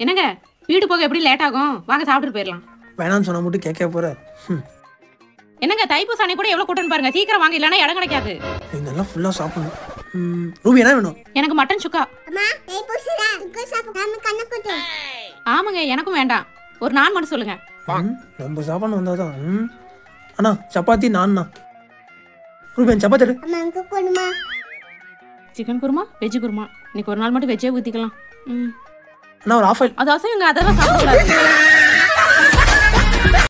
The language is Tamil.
என்னங்க வீடு போக எப்படி லேட் ஆகும் வாங்க சாப்பிட்டுட்டு போயிடலாம் வேணாம்னு சொன்னா மட்டும் கேட்க போற ம், என்னங்க தைப்பூச அன்னைக்கு கூட எவ்வளவு கூட்டம் பாருங்க சீக்கிரம் வாங்க இல்லைன்னா இடம் கிடைக்காது நீ நல்லா ஃபுல்லாக சாப்பிடணும் ம், ரூபி என்ன வேணும் எனக்கு மட்டன் சுக்கா அம்மா தைப்பூசரா சுக்கு சாப்பிட்டு நம்ம கண்ணை குத்து ஆமாங்க எனக்கும் வேண்டாம் ஒரு நான் மட்டும் சொல்லுங்க ம், நம்ம சாப்பாடு வந்தாதான் ம் அண்ணா சப்பாத்தி நான்ண்ணா ரூபி என் சப்பாத்தி எடு அம்மா அங்க கொடுமா சிக்கன் குருமா வெஜ் குருமா இன்னைக்கு ஒரு நாள் மட்டும் வெஜ்ஜே ஊத்திக்கலாம் ம் அண்ணா ஒரு ஆஃப் ஆயில் அது அசைவங்க அதெல்லாம் சாப்பிடக்கூடாது